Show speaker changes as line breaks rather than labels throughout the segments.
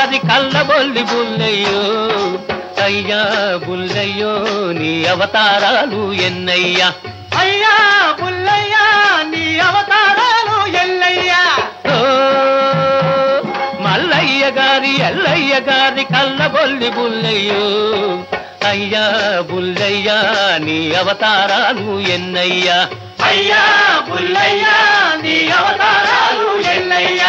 గారి కళ్ళబొల్లి బుల్లయ్యో అయ్యా బుల్లయ్యో నీ అవతారాలు ఎన్నయ్యా
అయ్యా పుల్లయ్యా నీ అవతారాలు ఎల్లయ్యా
ఓ మల్లయ్య గారి ఎల్లయ్య గారి కళ్ళబొల్లి బుల్లయ్యో అయ్యా బుల్లయ్యా నీ అవతారాలు ఎన్నయ్యా
అయ్యా పుల్లయ్యా నీ అవతారాలు ఎల్లయ్యా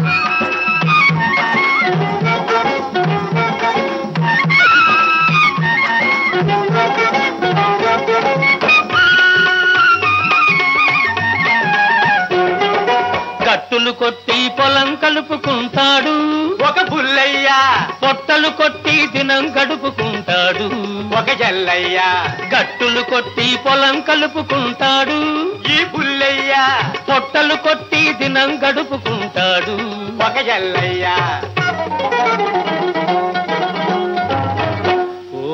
కట్టులు కొట్టి పొలం కలుపుకుంటాడు
ఒక పుల్లయ్యా
పొట్టలు కొట్టి దినం గడుపుకుంటాడు
ఒక జల్లయ్యా
గట్టులు కొట్టి పొలం కలుపుకుంటాడు
ఈ పుల్లయ్యా
పొట్టలు కొట్టి దినం గడుపుకుంటాడు
ఒక జల్లయ్యా
ఓ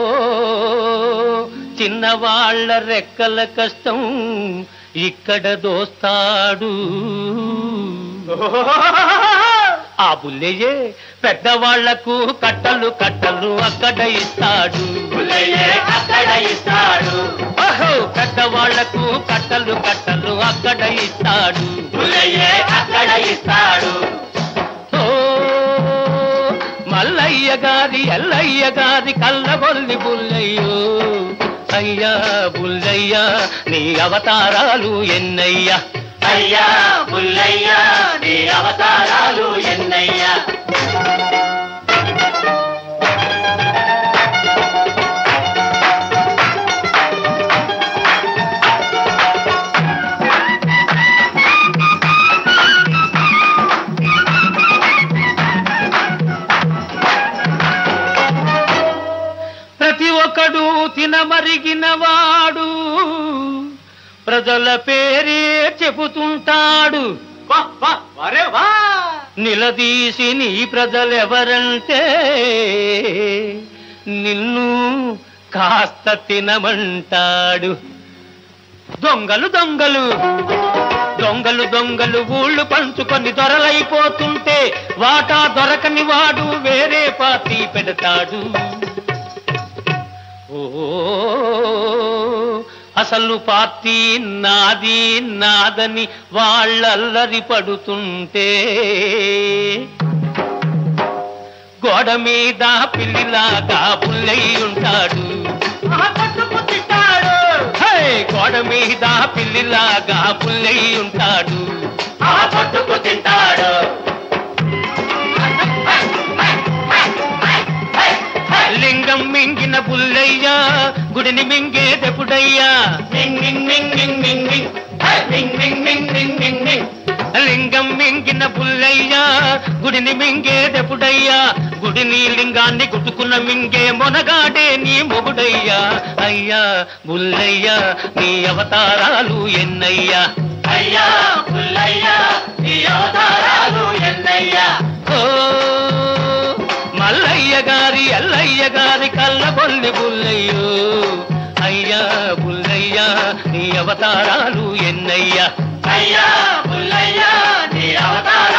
చిన్నవాళ్ళ రెక్కల కష్టం ఇక్కడ దోస్తాడు ఆ బుల్లయ్యే పెద్దవాళ్లకు కట్టలు కట్టలు అక్కడ ఇస్తాడు
పుల్లయ్యే అక్కడ ఇస్తాడు
ఓహో పెద్దవాళ్లకు కట్టలు కట్టలు అక్కడ ఇస్తాడు
పుల్లయ్యే అక్కడ ఇస్తాడు
ఓ మల్లయ్య గారి ఎల్లయ్య గారి కళ్ళబొల్లి బుల్లయ్యో అయ్యా బుల్లయ్యా నీ అవతారాలు ఎన్నయ్యా
అయ్యా పుల్లయ్యా నీ అవతారాలు ఎన్నయ్యా
ప్రతి ఒక్కడు తినమరిగిన వాడు ప్రజల పేరే చెబుతుంటాడు
వా వా వరే వా
నిలదీసి నీ ప్రజలెవరంటే నిన్ను కాస్త తినమంటాడు దొంగలు దొంగలు దొంగలు దొంగలు ఊళ్ళు పంచుకొని దొరలైపోతుంటే వాటా దొరకని వాడు వేరే పార్టీ పెడతాడు ఓ అసలు పార్టీ నాది నాదని వాళ్ళల్లరి పడుతుంటే గోడ మీద పిల్లిలాగా పుల్లయి ఉంటాడు
ఆ పట్టుకు తిట్టాడు
హే! గోడ మీద పిల్లిలాగా పుల్లయి ఉంటాడు
ఆ పట్టుకు తింటాడు
లింగం మింగిన పుల్లయ్యా గుడిని మింగేదెప్పుడయ్యా
మింగ్ మింగ్ మింగ్ మింగ్ మింగ్ మింగ్ హే! మింగ్ మింగ్ మింగ్ మింగ్ మింగ్ మింగ్
లింగం మింగిన పుల్లయ్యా గుడిని మింగేదెప్పుడయ్యా గుడిని లింగాన్ని గుట్టుకున్న మింగే మొనగాడే నీ మొగుడయ్యా అయ్యా బుల్లయ్యా నీ అవతారాలు ఎన్నయ్యా
అయ్యా పుల్లయ్యా నీ అవతారాలు ఎన్నయ్యా
ఓ మల్లయ్య గారి ఎల్లయ్య గారి కళ్ళబొల్లి బుల్లయ్యో అయ్యా బుల్లయ్యా నీ అవతారాలు ఎన్నయ్యా
అయ్యా పుల్లయ్యా నీ అవతారాలు